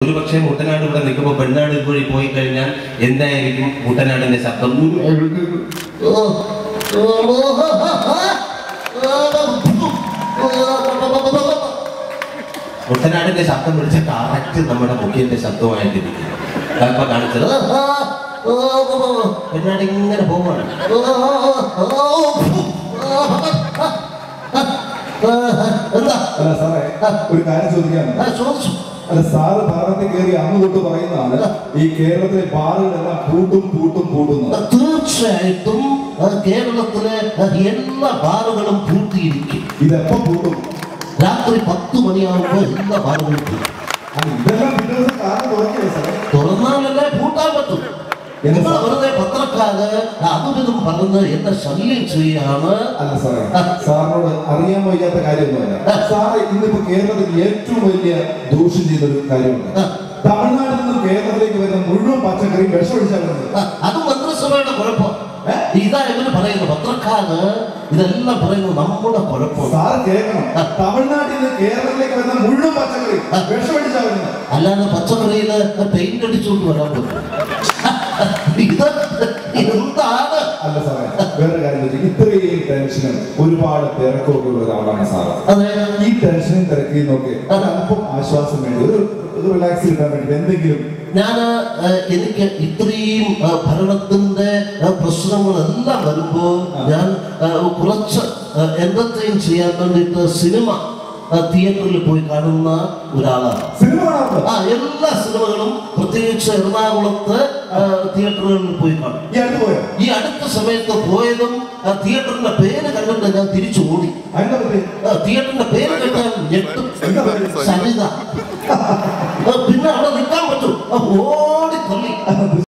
ഒരു പക്ഷേ മുട്ടനാട് ഇവിടെ നിൽക്കുമ്പോൾ പെണ്ണാട് വഴി പോയി കഴിഞ്ഞാൽ എന്തായിരിക്കും മുട്ടനാടിന്റെ ശബ്ദം മുട്ടനാടിന്റെ ശബ്ദം വിളിച്ച കറക്റ്റ് നമ്മുടെ മുഖ്യന്റെ ശബ്ദമായിട്ടിരിക്കും ഇപ്പൊ കാണിച്ചത് പെണ്ണാട് ഇങ്ങനെ പോവാണ് അല്ല സാറേ ഒരു കാര്യം ചോദിക്കാനുണ്ട് അല്ല സാറ് ഭരണത്തിൽ കയറി അന്ന് തൊട്ട് പറയുന്നതാണ് ഈ കേരളത്തിലെ ബാറുകളെല്ലാം പൂട്ടും പൂട്ടും പൂട്ടുന്നത് തീർച്ചയായിട്ടും ആ, കേരളത്തിലെ ആ, എല്ലാ ബാറുകളും പൂട്ടിയിരിക്കും ഇതെപ്പോ പൂട്ടും രാത്രി പത്ത് മണിയാകുമ്പോൾ എല്ലാ ബാറുകളും പൂട്ടും അല്ല, ഇതെല്ലാം പിറ്റേ ദിവസം കാരണം തുറക്കില്ല സാറേ തുറന്നാലല്ലേ പൂട്ടാൻ പറ്റും എന്ത് നിങ്ങൾ വെറുതെ പത്രക്കാര് അതും ഇതും പറഞ്ഞ് എന്നെ ശല്യം ചെയ്യാണ് അല്ല സാറേ സാറിനോട് അറിയാൻ വയ്യാത്ത കാര്യമൊന്നുമല്ല സാറ് ഇന്നിപ്പോ കേരളത്തിൽ ഏറ്റവും വലിയ ദൂഷ്യം ചെയ്തൊരു കാര്യമുണ്ട് തമിഴ്നാട്ടിൽ നിന്നും കേരളത്തിലേക്ക് വരുന്ന മുഴുവൻ പച്ചക്കറിയും വിഷമടിച്ചാൽ വരുന്നത് ആ, അത് മന്ത്രിസഭയുടെ കുഴപ്പം ഏ? ഇതാ ഇവര് പറയുന്നത് പത്രക്കാര് ഇതെല്ലാം പറയുന്നത് നമ്മുടെ കുഴപ്പം സാറ് കേൾക്കണം തമിഴ്നാട്ടിൽ നിന്ന് കേരളത്തിലേക്ക് വരുന്ന മുഴുവൻ പച്ചക്കറി വിഷമടിച്ചാൽ വരുന്നത് അല്ലാതെ പച്ചക്കറിയില് പെയിന്റ് അടിച്ചുകൊണ്ട് വരാൻ പറ്റും ഇത് എന്താണ് അല്ല സാറേ വേറെ കാര്യം എന്ന് വെച്ചാൽ ഇത്രയും ടെൻഷനും ഒരുപാട് തിരക്കൊക്കെ ഉള്ള ഒരാളാണ് സാറ് അതെ ഈ ടെൻഷനും തിരക്കിയും നോക്കി അല്പം ആശ്വാസം വേണ്ടി ഒരു റിലാക്സ് കിട്ടാൻ വേണ്ടി എന്തെങ്കിലും ഞാൻ എനിക്ക് ഇത്രയും ആ, ഭരണത്തിന്റെ ആ, പ്രശ്നങ്ങളെല്ലാം വരുമ്പോ ഞാൻ ആ, കുറച്ച് എന്റർടൈൻ ചെയ്യാൻ വേണ്ടിയിട്ട് സിനിമ ആ, തിയേറ്ററിൽ പോയി കാണുന്ന ഒരാളാണ് സിനിമ കാണാത്ത ആ എല്ലാ സിനിമകളും പ്രത്യേകിച്ച് എറണാകുളത്ത് ആ, തിയേറ്ററുകളിൽ പോയി കാണും ഈ അടുത്ത് പോയോ ഈ അടുത്ത സമയത്ത് പോയതും ആ, തിയേറ്ററിന്റെ പേര് കണ്ടിട്ട് ഞാൻ തിരിച്ചു ഓടി അതിനെ പറ്റി ആ, തിയേറ്ററിന്റെ പേര് കേട്ടാൽ ഞെട്ടും എന്താ പറയുക സരിത ആ, പിന്നെ അവിടെ നിൽക്കാൻ പറ്റും ആ, ഓടി തള്ളി